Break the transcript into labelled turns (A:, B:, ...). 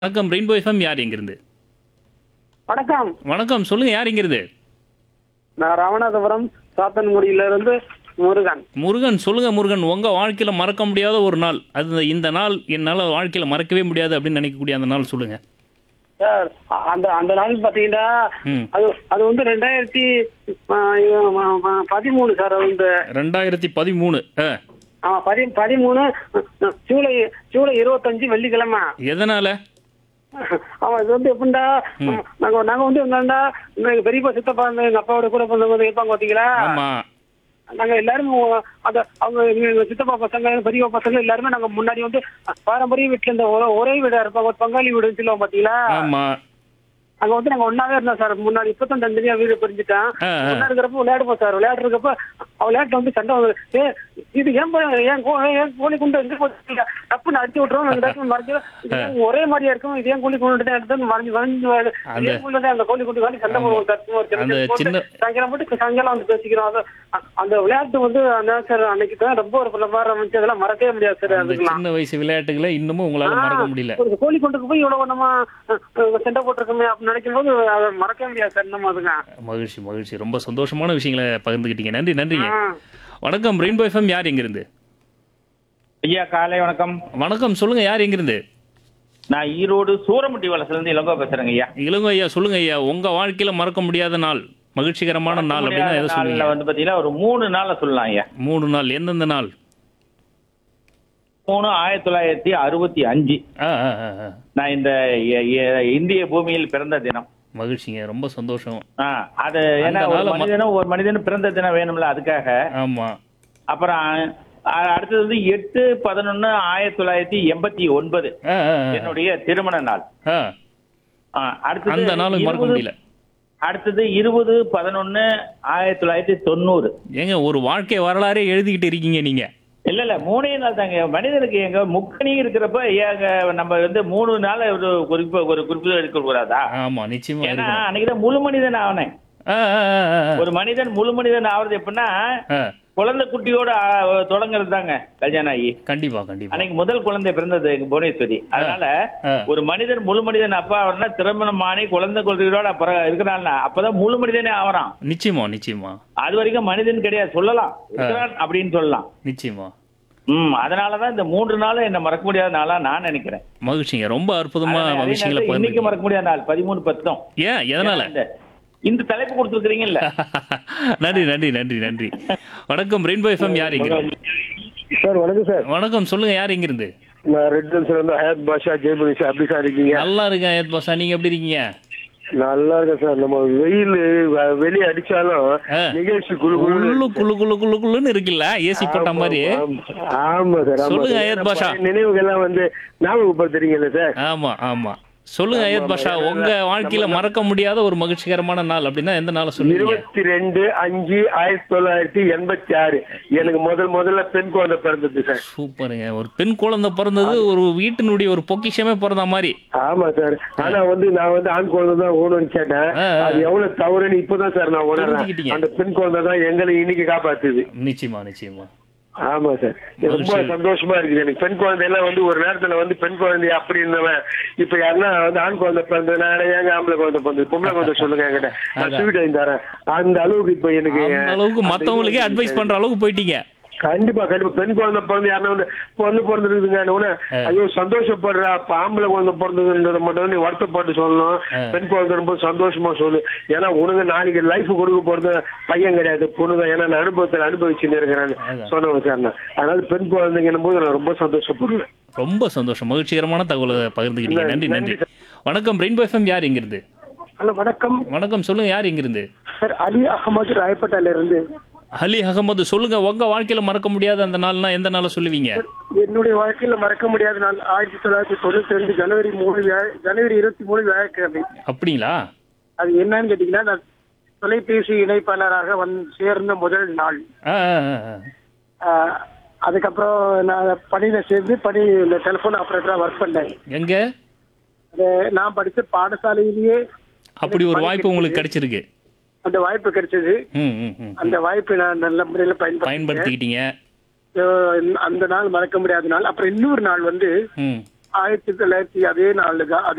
A: வணக்கம் rainbow FM யார் எங்கிருந்து
B: வணக்கம்
A: வணக்கம் சொல்லுங்க யார் எங்கிருந்து
B: நான் ராமநாதபுரம் சாத்தன்குடியில இருந்து முருகன்
A: முருகன் சொல்லுங்க முருகன் உங்க வாழ்க்கையில மறக்க முடியாத ஒரு நாள் அது இந்த நாள் என்னால வாழ்க்கையில மறக்கவே முடியாது அப்படின்னு நினைக்கக்கூடிய அந்த நாள் சொல்லுங்க
B: சார் அ- அந்த அந்த நாள் பாத்தீங்கன்னா
A: ம்.
B: அது அது வந்து ரெண்டாயிரத்தி ஆ, ஆ, ஆ, பதிமூணு சார் அது வந்து
A: ரெண்டாயிரத்தி பதிமூணு ஆ,
B: ஆமா பதி பதிமூணு அ, ஜூலை ஜூலை இருபத்தஞ்சு வெள்ளிக்கிழமை
A: எதனால
B: ஆமா இது வந்து எப்படின்னா நாங்க நாங்க வந்து என்னன்னா எங்க பெரியப்பா சித்தப்பா இந்த எங்க அப்பாவோட கூட பிறந்தவங்க இருப்பாங்க பாத்தீங்களா
A: ஆமா
B: நாங்க எல்லாரும் அந்த அவங்க எங்க எங்க சித்தப்பா பசங்க பெரியப்பா பசங்க எல்லாருமே நாங்க முன்னாடி வந்து பாரம்பரிய வீட்டுல இந்த ஒரே- ஒரே வீடா இருப்பாங்க ஒரு பங்காளி வீடுன்னு சொல்லுவோம் பாத்தீங்களா
A: ஆமா
B: அங்க வந்து நாங்க ஒன்னாவே இருந்தோம் சார் முன்னாடி இப்பதான் தனித்தனியா வீடு பிரிஞ்சுட்டேன்
A: ஆ, ஆ.
B: ஒன்னா இருக்கிறப்ப விளையாடுவோம் சார் விளையாடுறப்ப விளையாட்டுல வந்து சண்டை வந்து ஏ இது ஏன் போ- ஏன் கோ- ஏன் கோழி குண்டு எங்க போச்சு தப்புன்னு அடிச்சு விட்டுறோம் எங்கேயாச்சும் மறைஞ்சிடும் இது ஏன் ஒரே மாதிரியா இருக்கும் இது ஏன் கோழி குண்டு எடுத்து மறைஞ்சு மறைஞ்சு
A: அந்த-
B: அந்த அந்த கோழி குண்டு காலி சண்டை போடுவோம் சார் சும்மா ஒரு சின்ன
A: அந்த
B: சின்ன போட்டு
A: சின்ன-
B: சாயங்காலம் போட்டு சாயங்காலம் வந்து பேசிக்கிறோம் அது அ- அந்த விளையாட்டு வந்து அதான் சார் அன்னைக்கு தான் ரொம்ப ஒரு பிரபாரம் இருந்துச்சு அதெல்லாம் மறக்கவே முடியாது சார்
A: அந்த
B: அதுக்கெல்லாம்
A: சின்ன வயசு விளையாட்டுகளை இன்னமும் உங்களால மறக்க முடியல
B: ஒரு கோழி கொண்டுக்கு போய் இவ்வளவு நம்ம அஹ், அஹ், சண்டை போட்டிருக்கோமே அப்படின்னு நினைக்கும் போது அதை மறக்கவே முடியாது சார் நம்ம அதுங்க
A: மகிழ்ச்சி மகிழ்ச்சி ரொம்ப சந்தோஷமான விஷயங்களை பகிர்ந்துக்கிட்டீங்க நன்றி நன்றிங்க
B: ஆ.
A: வணக்கம் ரெயின்போ எஃப்எம் யார் எங்கிருந்து
C: ஐயா காலை வணக்கம்
A: வணக்கம் சொல்லுங்க யார் எங்கிருந்து
C: நான் ஈரோடு சூரமுட்டி வளசுல இருந்து இளங்கோ பேசுறேங்க ஐயா
A: இளங்கோ ஐயா சொல்லுங்க ஐயா உங்க வாழ்க்கையில மறக்க முடியாத நாள் மகிழ்ச்சிகரமான நாள் அப்படின்னா எதை
C: நாள்ல
A: சொல்லுவீங்க
C: வந்து பாத்தீங்கன்னா ஒரு மூணு நாள்ல சொல்லலாம் ஐயா
A: மூணு நாள் எந்தெந்த நாள்
C: மூணு ஆயிரத்தி தொள்ளாயிரத்தி அறுபத்தி அஞ்சு
A: ஆ ஆ ஆ, ஆ.
C: நான் இந்த எ- எ- இந்திய பூமியில் பிறந்த தினம்
A: மகிழ்ச்சிங்க ரொம்ப சந்தோஷம்
C: ஆ, அது ஏன்னா
A: அந்த
C: ஒரு
A: நாளை ம-
C: மனிதனும் ஒரு மனிதனும் பிறந்த தினம் வேணும்ல அதுக்காக
A: ஆமா
C: அப்புறம் அ- அடுத்தது வந்து எட்டு பதினொன்னு ஆயிரத்தி தொள்ளாயிரத்தி எண்பத்தி ஒன்பது
A: ஆ, ஆ, ஆ.
C: என்னுடைய திருமண நாள்
A: ஆ,
C: ஆ, அடுத்தது
A: அந்த நாளும் மறக்க
C: இருபது-
A: முடியல
C: அடுத்தது இருபது பதினொன்னு ஆயிரத்தி தொள்ளாயிரத்தி தொண்ணூறு
A: ஏங்க ஒரு வாழ்க்கை வரலாறே எழுதிக்கிட்டு இருக்கீங்க நீங்க
C: இல்ல இல்ல மூணே நாள் தாங்க மனிதனுக்கு எங்க முக்கணி இருக்கிறப்ப ஏங்க நம்ம வந்து மூணு நாள் ஒரு குறிப்பு ஒரு குறிப்பு எடுக்க கூடாதா
A: ஆமா நிச்சயமா
C: ஏன்னா
A: இருக்கும்
C: அன்னைக்குதான் முழு மனிதன் ஆனேன்
A: ஆ, ஆ, ஆ, ஆ, ஆ.
C: ஒரு மனிதன் முழு மனிதன் ஆவறது எப்படின்னா
A: ஆ,
C: குழந்தை குட்டியோட ஆ, தொடங்குறது தாங்க கல்யாணம் ஆகி
A: கண்டிப்பா கண்டிப்பா
C: அன்னைக்கு முதல் குழந்தை பிறந்தது எங்க புவனேஸ்வரி அதனால
A: ஆ.
C: ஒரு மனிதன் முழு மனிதன் அப்பா ஆவறனா திருமணம் ஆனி குழந்தை குழந்தையோட அப்புறம் இருக்கிறான்ல அப்பதான் முழு மனிதனே ஆவறான்
A: நிச்சயமா நிச்சயமா
C: அது வரைக்கும் மனிதன் கிடையாது சொல்லலாம் இருக்கிறான் அப்படின்னு சொல்லலாம்
A: நிச்சயமா
C: ம் அதனாலதான் இந்த மூன்று நாளும் என்ன மறக்க முடியாத நாளா நான் நினைக்கிறேன்
A: மகிழ்ச்சிங்க ரொம்ப அற்புதமா
C: அதே
A: விஷயங்களை
C: நேரத்துல இன்னைக்கு
A: பகிர்ந்து
C: மறக்க முடியாத நாள் பதிமூணு பத்தும்
A: ஏன் எதனால
C: இந்த- இந்த தலைப்பு கொடுத்துருக்கீங்கல்ல
A: நன்றி நன்றி நன்றி நன்றி வணக்கம் ரெயின்போ எஃப்எம் யார் எங்கிருந்து
D: சார் வணக்கம் சார்
A: வணக்கம் சொல்லுங்க யார் எங்கிருந்து
D: நான் ரெட் ஹில்ஸ்ல இருந்து ஹயாத் பாஷா ஜெயபுரி சார் எப்படி சார் இருக்கீங்க
A: நல்லா இருக்கேன் ஏத் பாஷா நீங்க எப்படி இருக்கீங்க
D: நல்லா இருக்கேன் சார் நம்ம வெயில் வ- வெளிய அடிச்சாலும்
A: ஆ.
D: நிகழ்ச்சி குழு
A: குள்ளு குளு குளு குளு குளுன்னு இருக்குல்ல ஏசி போட்ட மாதிரி
D: ஆமா சார் ஆமா
A: சொல்லுங்க,
D: சார்.
A: ஹயாத் பாஷா.
D: பழைய நினைவுகள்லாம் வந்து ஞாபகப்படுத்துறீங்கல்ல சார்
A: ஆமா ஆமா சொல்லுங்க அயத் பாஷா உங்க வாழ்க்கையில மறக்க முடியாத ஒரு மகிழ்ச்சிகரமான நாள் அப்படின்னா எந்த நாளை சொல்லுவீங்க
D: இருபத்தி ரெண்டு அஞ்சு ஆயிரத்தி தொள்ளாயிரத்தி எண்பத்தி ஆறு எனக்கு முதல் முதல்ல பெண் குழந்தை பிறந்தது சார்
A: சூப்பருங்க ஒரு பெண் குழந்தை பிறந்தது ஒரு வீட்டினுடைய ஒரு பொக்கிஷமே பிறந்த மாதிரி
D: ஆமா சார் ஆனா வந்து நான் வந்து ஆண் குழந்தை தான் ஓணும்னு கேட்டேன்
A: ஆ, ஆ.
D: அது எவ்வளவு தவறுன்னு இப்பதான் சார் நான்
A: தெரிஞ்சுக்கிட்டீங்க.
D: உணர்றேன் அந்த பெண் குழந்தை தான் எங்களை இன்னைக்கு காப்பாத்துது
A: நிச்சயமா நிச்சயமா
D: ஆமா சார் ரொம்ப
A: மகிழ்ச்சி.
D: சந்தோஷமா இருக்குது எனக்கு பெண் குழந்தை எல்லாம் வந்து ஒரு நேரத்துல வந்து பெண் குழந்தை அப்படி இருந்தவன் இப்ப யாருன்னா வந்து ஆண் குழந்தை பிறந்ததுனால ஏங்க ஆம்பளை குழந்தை பிறந்தது பொம்பளை குழந்தை சொல்லுங்க என்கிட்ட நான்
A: அதான்.
D: ஸ்வீட் வாங்கி தரேன் அந்த அளவுக்கு இப்ப எனக்கு
A: அந்த அளவுக்கு மத்தவங்களுக்கே அட்வைஸ் பண்ற அளவுக்கு போயிட்டீங்க
D: கண்டிப்பா கண்டிப்பா பெண் குழந்தை பிறந்து யாருன்னா வந்து பொண்ணு பிறந்திருக்குதுங்க ஐயோ சந்தோஷப்படுற அப்ப ஆம்பளை குழந்தை பிறந்ததுன்றத மட்டும் நீ வருத்தப்பட்டு சொல்லணும்
A: ஆ.
D: பெண் குழந்தை ரொம்ப சந்தோஷமா சொல்லு ஏன்னா உனக்கு நாளைக்கு லைஃப் கொடுக்க போறது பையன் கிடையாது பொண்ணு தான் ஏன்னா நான் அனுபவத்தில் அனுபவிச்சுன்னு இருக்கிறேன்
A: அதான்.
D: சொன்னவங்க சார் நான் அதனால பெண் குழந்தைங்கன்னும் போது நான் ரொம்ப சந்தோஷப்படுவேன்
A: ரொம்ப சந்தோஷம் மகிழ்ச்சிகரமான தகவலை பகிர்ந்துக்கிட்டீங்க நன்றி நன்றி வணக்கம் ரெயின்போ எஃப்எம் யார் எங்கிருந்து
B: ஹலோ வணக்கம்
A: வணக்கம் சொல்லுங்க யார் எங்கிருந்து
B: சார் அலி அகமது ராயப்பேட்டால இருந்து
A: அலி அகமது சொல்லுங்க உங்க வாழ்க்கையில மறக்க முடியாத அந்த நாள்னா எந்த நாளை சொல்லுவீங்க
B: என்னுடைய வாழ்க்கையில மறக்க முடியாத நாள் ஆயிரத்தி தொள்ளாயிரத்தி தொண்ணூத்தி ரெண்டு ஜனவரி மூணு வியா- ஜனவரி இருபத்தி மூணு வியாழக்கிழமை
A: அப்படிங்களா
B: அது என்னன்னு கேட்டீங்கன்னா நான் தொலைபேசி இணைப்பாளராக வந்து சேர்ந்த முதல் நாள்
A: ஆ, ஆ, ஆ, ஆ.
B: ஆஹ், அதுக்கப்புறம் நான் பணியில சேர்ந்து பணி இந்த டெலிஃபோன் ஆபரேட்டரா ஒர்க் பண்ணேன்
A: எங்க
B: அது நான் படிச்ச பாடசாலையிலேயே
A: அப்படி ஒரு வாய்ப்பு உங்களுக்கு கிடைச்சிருக்கு
B: அந்த வாய்ப்பு கிடைச்சது
A: ம் ம் ம்
B: அந்த வாய்ப்பை நான் நல்ல முறையில் பயன்படுத்தி
A: பயன்படுத்திக்கிட்டீங்க
B: அந்த நாள் மறக்க முடியாத நாள் அப்புறம் இன்னொரு நாள் வந்து
A: ம்
B: ஆயிரத்தி தொள்ளாயிரத்தி அதே நாள் தான் அதே